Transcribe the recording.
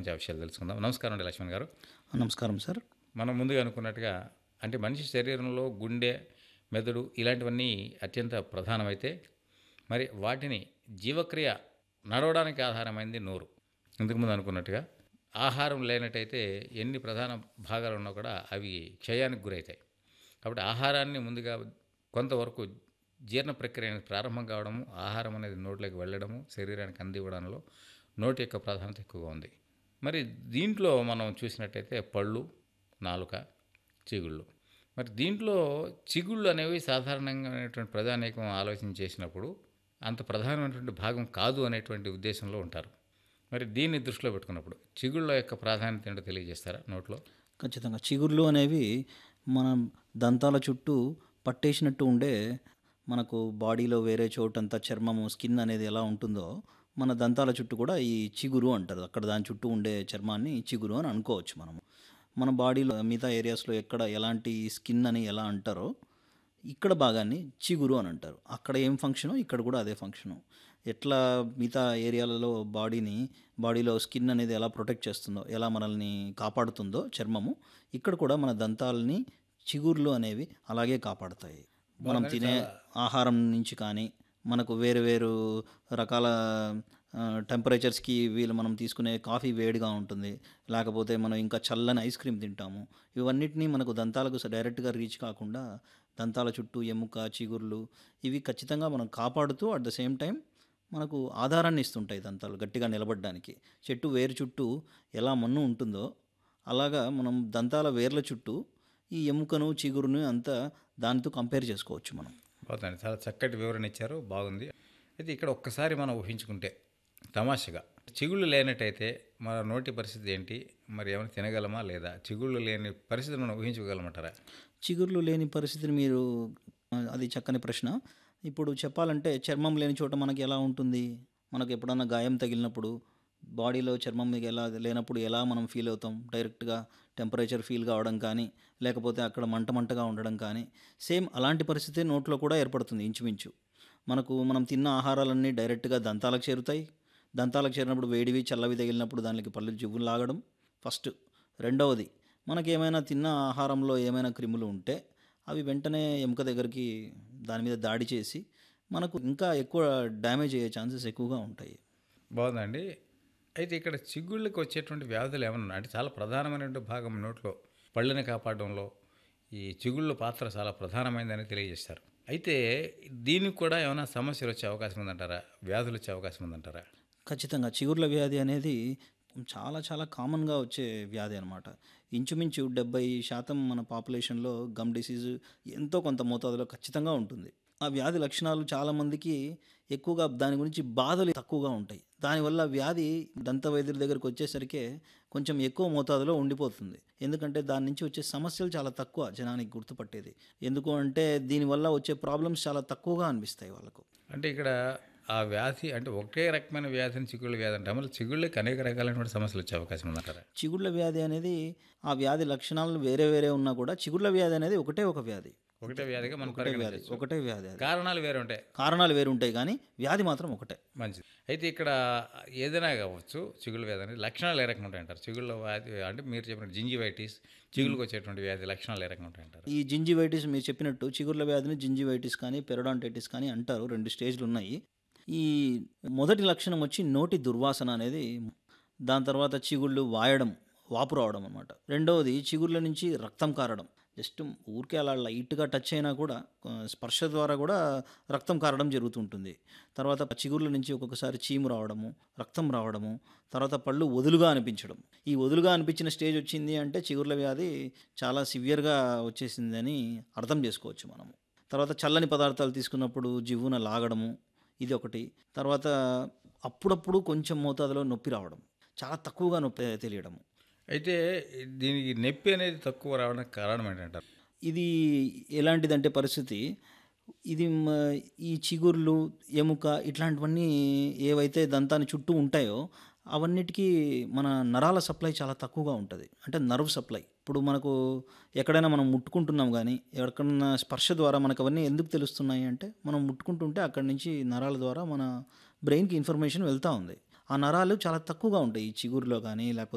సంబంధించిన విషయాలు తెలుసుకుందాం నమస్కారం అండి లక్ష్మణ్ గారు నమస్కారం సార్ మనం ముందుగా అనుకున్నట్టుగా అంటే మనిషి శరీరంలో గుండె మెదడు ఇలాంటివన్నీ అత్యంత ప్రధానమైతే మరి వాటిని జీవక్రియ నడవడానికి ఆధారమైంది నోరు ఇంతకుముందు అనుకున్నట్టుగా ఆహారం లేనట్టయితే ఎన్ని ప్రధాన భాగాలు ఉన్నా కూడా అవి క్షయానికి గురవుతాయి కాబట్టి ఆహారాన్ని ముందుగా కొంతవరకు జీర్ణ ప్రక్రియ అనేది ప్రారంభం కావడము ఆహారం అనేది నోట్లోకి వెళ్ళడము శరీరానికి అందివ్వడంలో నోటి యొక్క ప్రాధాన్యత ఎక్కువగా ఉంది మరి దీంట్లో మనం చూసినట్టయితే పళ్ళు నాలుక చిగుళ్ళు మరి దీంట్లో చిగుళ్ళు అనేవి సాధారణంగానేటువంటి ప్రధానికం ఆలోచన చేసినప్పుడు అంత ప్రధానమైనటువంటి భాగం కాదు అనేటువంటి ఉద్దేశంలో ఉంటారు మరి దీన్ని దృష్టిలో పెట్టుకున్నప్పుడు చిగుళ్ళ యొక్క ప్రాధాన్యత ఏంటో తెలియజేస్తారా నోట్లో ఖచ్చితంగా చిగుర్లు అనేవి మన దంతాల చుట్టూ పట్టేసినట్టు ఉండే మనకు బాడీలో వేరే చోటంతా చర్మము స్కిన్ అనేది ఎలా ఉంటుందో మన దంతాల చుట్టూ కూడా ఈ చిగురు అంటారు అక్కడ దాని చుట్టూ ఉండే చర్మాన్ని చిగురు అని అనుకోవచ్చు మనము మన బాడీలో మిగతా ఏరియాస్లో ఎక్కడ ఎలాంటి స్కిన్ అని ఎలా అంటారో ఇక్కడ భాగాన్ని చిగురు అని అంటారు అక్కడ ఏం ఫంక్షనో ఇక్కడ కూడా అదే ఫంక్షను ఎట్లా మిగతా ఏరియాలలో బాడీని బాడీలో స్కిన్ అనేది ఎలా ప్రొటెక్ట్ చేస్తుందో ఎలా మనల్ని కాపాడుతుందో చర్మము ఇక్కడ కూడా మన దంతాలని చిగుర్లు అనేవి అలాగే కాపాడుతాయి మనం తినే ఆహారం నుంచి కానీ మనకు వేరు వేరు రకాల టెంపరేచర్స్కి వీళ్ళు మనం తీసుకునే కాఫీ వేడిగా ఉంటుంది లేకపోతే మనం ఇంకా చల్లని ఐస్ క్రీమ్ తింటాము ఇవన్నిటినీ మనకు దంతాలకు డైరెక్ట్గా రీచ్ కాకుండా దంతాల చుట్టూ ఎముక చిగుర్లు ఇవి ఖచ్చితంగా మనం కాపాడుతూ అట్ ద సేమ్ టైం మనకు ఆధారాన్ని ఇస్తుంటాయి దంతాలు గట్టిగా నిలబడడానికి చెట్టు వేరు చుట్టూ ఎలా మన్ను ఉంటుందో అలాగా మనం దంతాల వేర్ల చుట్టూ ఈ ఎముకను చిగురును అంతా దానితో కంపేర్ చేసుకోవచ్చు మనం బాగుందండి చాలా చక్కటి వివరణ ఇచ్చారు బాగుంది అయితే ఇక్కడ ఒక్కసారి మనం ఊహించుకుంటే తమాషగా చిగుళ్ళు లేనట్టయితే మన నోటి పరిస్థితి ఏంటి మరి ఏమైనా తినగలమా లేదా చిగుళ్ళు లేని పరిస్థితి మనం ఊహించుకోగలమంటారా చిగుర్లు లేని పరిస్థితిని మీరు అది చక్కని ప్రశ్న ఇప్పుడు చెప్పాలంటే చర్మం లేని చోట మనకి ఎలా ఉంటుంది మనకు ఎప్పుడన్నా గాయం తగిలినప్పుడు బాడీలో చర్మం మీకు ఎలా లేనప్పుడు ఎలా మనం ఫీల్ అవుతాం డైరెక్ట్గా టెంపరేచర్ ఫీల్ కావడం కానీ లేకపోతే అక్కడ మంట మంటగా ఉండడం కానీ సేమ్ అలాంటి పరిస్థితి నోట్లో కూడా ఏర్పడుతుంది ఇంచుమించు మనకు మనం తిన్న ఆహారాలన్నీ డైరెక్ట్గా దంతాలకు చేరుతాయి దంతాలకు చేరినప్పుడు వేడివి చల్లవి తగిలినప్పుడు దానికి పళ్ళు జివ్వులు లాగడం ఫస్ట్ రెండవది మనకి ఏమైనా తిన్న ఆహారంలో ఏమైనా క్రిములు ఉంటే అవి వెంటనే ఎముక దగ్గరికి దాని మీద దాడి చేసి మనకు ఇంకా ఎక్కువ డ్యామేజ్ అయ్యే ఛాన్సెస్ ఎక్కువగా ఉంటాయి బాగుందండి అయితే ఇక్కడ చిగుళ్ళకి వచ్చేటువంటి వ్యాధులు ఏమైనా ఉన్నాయి? అంటే చాలా ప్రధానమైనటువంటి భాగం నోట్లో పళ్ళని కాపాడడంలో ఈ చిగుళ్ళ పాత్ర చాలా ప్రధానమైనదని తెలియజేస్తారు అయితే దీనికి కూడా ఏమైనా సమస్యలు వచ్చే అవకాశం ఉందంటారా వ్యాధులు వచ్చే అవకాశం ఉందంటారా ఖచ్చితంగా చిగుర్ల వ్యాధి అనేది చాలా చాలా కామన్గా వచ్చే వ్యాధి అనమాట ఇంచుమించు డెబ్బై శాతం మన పాపులేషన్లో గమ్ డిసీజ్ ఎంతో కొంత మోతాదులో ఖచ్చితంగా ఉంటుంది ఆ వ్యాధి లక్షణాలు చాలామందికి ఎక్కువగా దాని గురించి బాధలు తక్కువగా ఉంటాయి దానివల్ల వ్యాధి దంత వైద్యుల దగ్గరికి వచ్చేసరికి కొంచెం ఎక్కువ మోతాదులో ఉండిపోతుంది ఎందుకంటే దాని నుంచి వచ్చే సమస్యలు చాలా తక్కువ జనానికి గుర్తుపట్టేది ఎందుకు అంటే దీనివల్ల వచ్చే ప్రాబ్లమ్స్ చాలా తక్కువగా అనిపిస్తాయి వాళ్ళకు అంటే ఇక్కడ ఆ వ్యాధి అంటే ఒకే రకమైన వ్యాధిని చిగుళ్ళ వ్యాధి అంటే మళ్ళీ చిగుళ్ళకి అనేక రకాలైనటువంటి సమస్యలు వచ్చే అవకాశం ఉందంటారా చిగుళ్ళ వ్యాధి అనేది ఆ వ్యాధి లక్షణాలు వేరే వేరే ఉన్నా కూడా చిగుళ్ళ వ్యాధి అనేది ఒకటే ఒక వ్యాధి ఒకటే వ్యాధిగా మనం ఒకటే వ్యాధి పరిగణించవచ్చు ఒకటే వ్యాధి అది కారణాలు వేరే ఉంటాయి కారణాలు వేరు ఉంటాయి కానీ వ్యాధి మాత్రం ఒకటే మంచిది అయితే ఇక్కడ ఏదైనా కావచ్చు చిగుళ్ళ వ్యాధి అనేది లక్షణాలు ఏ రకంగా ఉంటాయంటారు చిగుళ్ళ వ్యాధి అంటే మీరు చెప్పిన జింజివైటిస్ చిగుళ్ళకి వచ్చేటువంటి వ్యాధి లక్షణాలు ఏ రకంగా ఉంటాయంటారు ఈ జింజివైటిస్ మీరు చెప్పినట్టు చిగుర్ల వ్యాధిని జింజివైటిస్ కానీ పెరడాంటైటిస్ కానీ అంటారు రెండు స్టేజ్లు ఉన్నాయి ఈ మొదటి లక్షణం వచ్చి నోటి దుర్వాసన అనేది దాని తర్వాత చిగుళ్ళు వాయడం వాపు రావడం అనమాట రెండవది చిగుర్ల నుంచి రక్తం కారడం జస్ట్ ఊరికే అలా లైట్గా టచ్ అయినా కూడా ఆ, స్పర్శ ద్వారా కూడా రక్తం కారడం జరుగుతుంటుంది తర్వాత చిగుర్ల నుంచి ఒక్కొక్కసారి చీము రావడము రక్తం రావడము తర్వాత పళ్ళు వదులుగా అనిపించడం ఈ వదులుగా అనిపించిన స్టేజ్ వచ్చింది అంటే చిగుర్ల వ్యాధి చాలా సివియర్గా వచ్చేసిందని అర్థం చేసుకోవచ్చు మనము తర్వాత చల్లని పదార్థాలు తీసుకున్నప్పుడు జివ్వున లాగడము ఇది ఒకటి తర్వాత అప్పుడప్పుడు కొంచెం మోతాదులో నొప్పి రావడం చాలా తక్కువగా నొప్పి తెలియడము అయితే దీనికి నొప్పి అనేది తక్కువ రావడానికి కారణం ఏంటంటారు ఇది ఎలాంటిదంటే పరిస్థితి ఇది మ- ఈ చిగుర్లు ఎముక ఇట్లాంటివన్నీ ఏవైతే దంతాన్ని చుట్టూ ఉంటాయో అవన్నిటికీ మన నరాల సప్లై చాలా తక్కువగా ఉంటుంది అంటే నర్వ్ సప్లై ఇప్పుడు మనకు ఎక్కడైనా మనం ముట్టుకుంటున్నాం కానీ ఎక్కడన్నా స్పర్శ ద్వారా మనకు అవన్నీ ఎందుకు తెలుస్తున్నాయి అంటే మనం ముట్టుకుంటుంటే అక్కడి నుంచి నరాల ద్వారా మన బ్రెయిన్కి ఇన్ఫర్మేషన్ వెళ్తూ ఉంది ఆ నరాలు చాలా తక్కువగా ఉంటాయి ఈ చిగురులో కానీ లేకపోతే